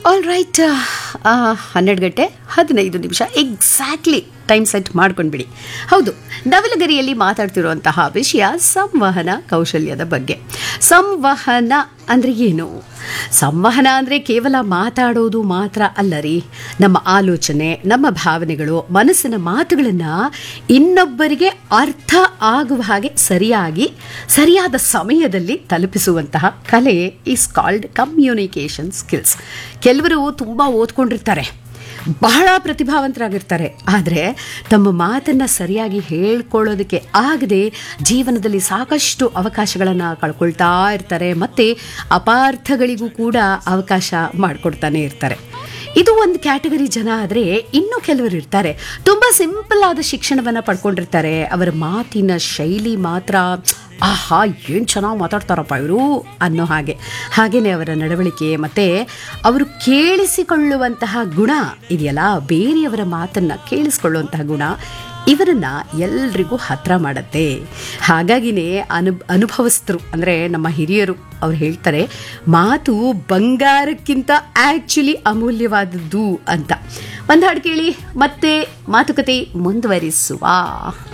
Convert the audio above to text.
all right ಹನ್ನೆರಡು ಗಂಟೆ ಹದಿನೈದು ನಿಮಿಷ ಎಕ್ಸಾಕ್ಟ್ಲಿ ಟೈಮ್ ಸೆಟ್ ಮಾಡ್ಕೊಂಡ್ಬಿಡಿ ಹೌದು ನವಲಗರಿಯಲ್ಲಿ ಮಾತಾಡ್ತಿರುವಂತಹ ವಿಷಯ ಸಂವಹನ ಕೌಶಲ್ಯದ ಬಗ್ಗೆ ಸಂವಹನ ಅಂದರೆ ಏನು ಸಂವಹನ ಅಂದರೆ ಕೇವಲ ಮಾತಾಡೋದು ಮಾತ್ರ ಅಲ್ಲ ರೀ ನಮ್ಮ ಆಲೋಚನೆ ನಮ್ಮ ಭಾವನೆಗಳು ಮನಸ್ಸಿನ ಮಾತುಗಳನ್ನು ಇನ್ನೊಬ್ಬರಿಗೆ ಅರ್ಥ ಆಗುವ ಹಾಗೆ ಸರಿಯಾಗಿ ಸರಿಯಾದ ಸಮಯದಲ್ಲಿ ತಲುಪಿಸುವಂತಹ ಕಲೆ ಈಸ್ ಕಾಲ್ಡ್ ಕಮ್ಯುನಿಕೇಷನ್ ಸ್ಕಿಲ್ಸ್ ಕೆಲವರು ತುಂಬ ಓದ್ಕೊಂಡಿರ್ತಾರೆ ಬಹಳ ಪ್ರತಿಭಾವಂತರಾಗಿರ್ತಾರೆ ಆದರೆ ತಮ್ಮ ಮಾತನ್ನು ಸರಿಯಾಗಿ ಹೇಳ್ಕೊಳ್ಳೋದಕ್ಕೆ ಆಗದೆ ಜೀವನದಲ್ಲಿ ಸಾಕಷ್ಟು ಅವಕಾಶಗಳನ್ನು ಕಳ್ಕೊಳ್ತಾ ಇರ್ತಾರೆ ಮತ್ತು ಅಪಾರ್ಥಗಳಿಗೂ ಕೂಡ ಅವಕಾಶ ಮಾಡಿಕೊಡ್ತಾನೆ ಇರ್ತಾರೆ ಇದು ಒಂದು ಕ್ಯಾಟಗರಿ ಜನ ಆದರೆ ಇನ್ನೂ ಕೆಲವರು ಇರ್ತಾರೆ ತುಂಬ ಸಿಂಪಲ್ ಆದ ಶಿಕ್ಷಣವನ್ನು ಪಡ್ಕೊಂಡಿರ್ತಾರೆ ಅವರ ಮಾತಿನ ಶೈಲಿ ಮಾತ್ರ ಆಹಾ ಏನು ಚೆನ್ನಾಗಿ ಮಾತಾಡ್ತಾರಪ್ಪ ಇವರು ಅನ್ನೋ ಹಾಗೆ ಹಾಗೆಯೇ ಅವರ ನಡವಳಿಕೆ ಮತ್ತು ಅವರು ಕೇಳಿಸಿಕೊಳ್ಳುವಂತಹ ಗುಣ ಇದೆಯಲ್ಲ ಬೇರೆಯವರ ಮಾತನ್ನು ಕೇಳಿಸ್ಕೊಳ್ಳುವಂತಹ ಗುಣ ಇವರನ್ನ ಎಲ್ರಿಗೂ ಹತ್ರ ಮಾಡತ್ತೆ ಹಾಗಾಗಿನೇ ಅನು ಅನುಭವಸ್ಥರು ಅಂದರೆ ನಮ್ಮ ಹಿರಿಯರು ಅವ್ರು ಹೇಳ್ತಾರೆ ಮಾತು ಬಂಗಾರಕ್ಕಿಂತ ಆ್ಯಕ್ಚುಲಿ ಅಮೂಲ್ಯವಾದದ್ದು ಅಂತ ಒಂದು ಹಾಡು ಕೇಳಿ ಮತ್ತೆ ಮಾತುಕತೆ ಮುಂದುವರಿಸುವ